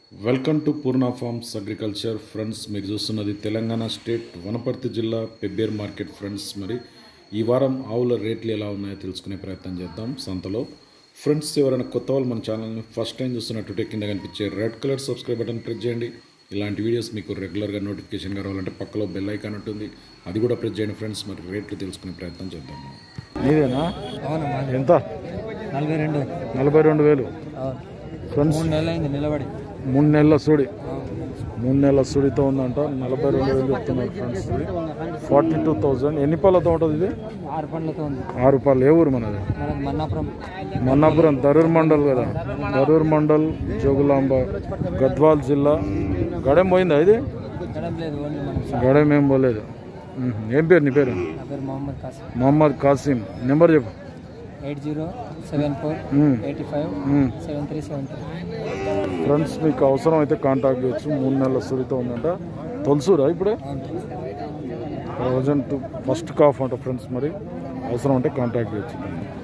Welcome to Purna farms agriculture friends మీరు చూస్తున్నది Telangana state Wanaparthy జిల్లా పెబ్బేర్ మార్కెట్ ఫ్రెండ్స్ మరి ఈ వారం ఆవుల రేట్లు ఎలా ఉన్నాయో తెలుసుకునే ప్రయత్నం చేద్దాం సంతలో ఫ్రెండ్స్ ఎవరైనా కొత్త వాళ్ళు మన ఛానల్ని ఫస్ట్ టైం చూస్తున్నట్టు కింద కనిపించే red colour subscribe button press చేయండి ఇలాంటి వీడియోస్ మీకు రెగ్యులర్గా నోటిఫికేషన్గా రావాలంటే పక్కలో బెల్ ఐకాన్ ఉంటుంది అది కూడా ప్రెస్ చేయండి ఫ్రెండ్స్ మరి రేట్లు తెలుసుకునే ప్రయత్నం చేద్దాము నీదేనా అవునమ్మా ఎంత నలభై రెండు నలభై రెండు వేలు అవును ఫ్రెండ్స్ మూడు నెలలు అయింది నిలబడి మూడు నెలల సుడి మూడు నెలల సుడితో ఉందంట నలభై రెండు వేలు చెప్తున్నారు ఫ్రెండ్స్ ఇది ఫార్టీ టూ థౌజండ్ ఎన్ని పళ్ళతో ఉంటుంది ఇది ఆరు పండ్లతో ఉంది ఆరు రూపాయలు ఏ ఊరు మనది మనది మన్నాపురం మన్నాపురం దరూర్ మండల్ కదా దరూర్ మండల్ జోగులాంబ గద్వాల్ జిల్లా గడెం పోయిందా ఇది ఎక్కడం లేదు ఓన్లీ మనం గడెం ఏం పోలేదు మ్మ్. ఏం పేరు నీ పేరు నా పేరు మొహమ్మద్ కాసిం మొహమ్మద్ కాసిం నెంబర్ చెప్పు eight zero seven four hmm. Eighty five hmm. Seven three seven three friends మీకు అవసరం అయితే కాంటాక్ట్ చేయొచ్చు మూడు నెలల సుడితో ఉందంట తొలసూరా ఇప్పుడే ప్రజెంట్ ఫస్ట్ కాఫ్ అంట ఫ్రెండ్స్ మరి అవసరం అంటే కాంటాక్ట్ చేయొచ్చు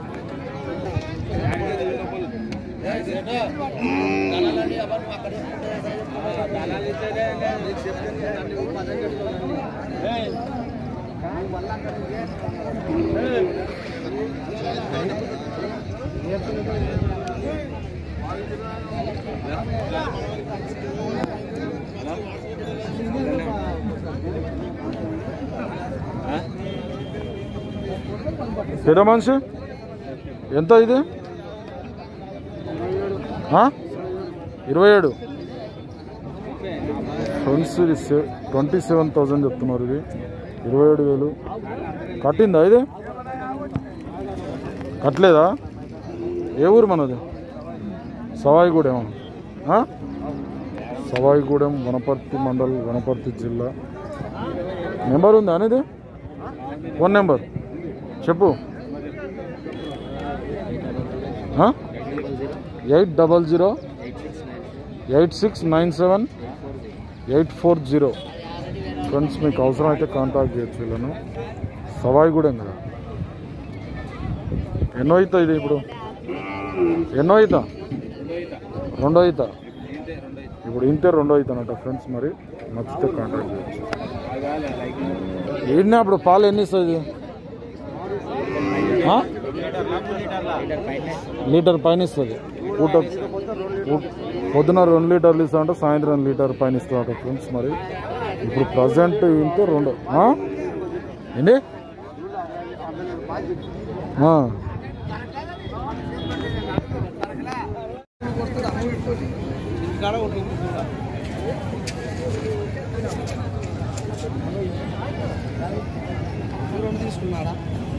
పెద్ద మనిషి ఎంత ఇది ఆ? ఇరవై ఏడు ఫ్రెండ్స్ ఇది ట్వంటీ సెవెన్ థౌజండ్ చెప్తున్నారు ఇది ఇరవై ఏడు వేలు కట్టిందా ఇది కట్టలేదా ఏ ఊరు మనది సవాయిగూడెం ఆ? సవాయిగూడెం వనపర్తి మండల్ వనపర్తి జిల్లా నెంబర్ ఉందా అనేది ఫోన్ నెంబర్ చెప్పు eight double zero eight six nine seven eight four zero friends మీకు అవసరం అయితే కాంటాక్ట్ చేయొచ్చు వీళ్ళను సవాయిగూడెం కదా ఎన్నో అవుతా ఇది ఇప్పుడు ఎన్నో అవుతా రెండో అవుతా ఇప్పుడు ఇంతే రెండో అవుతానట ఫ్రెండ్స్ మరి నచ్చితే కాంటాక్ట్ చేయొచ్చు ఏంటి అప్పుడు పాలు ఎన్ని ఇస్తుంది ఆ? లీటర్ పైన ఇస్తుంది పూట పూ- పొద్దున రెండు లీటర్లు ఇస్తా అంటే సాయంత్రం లీటర్ పైన ఇస్తాడు ఫ్రెండ్స్ మరి ఇప్పుడు ప్రజెంట్ ఇంటే రెండు ఆ? ఏంటి ఆ. తీసుకున్నాడా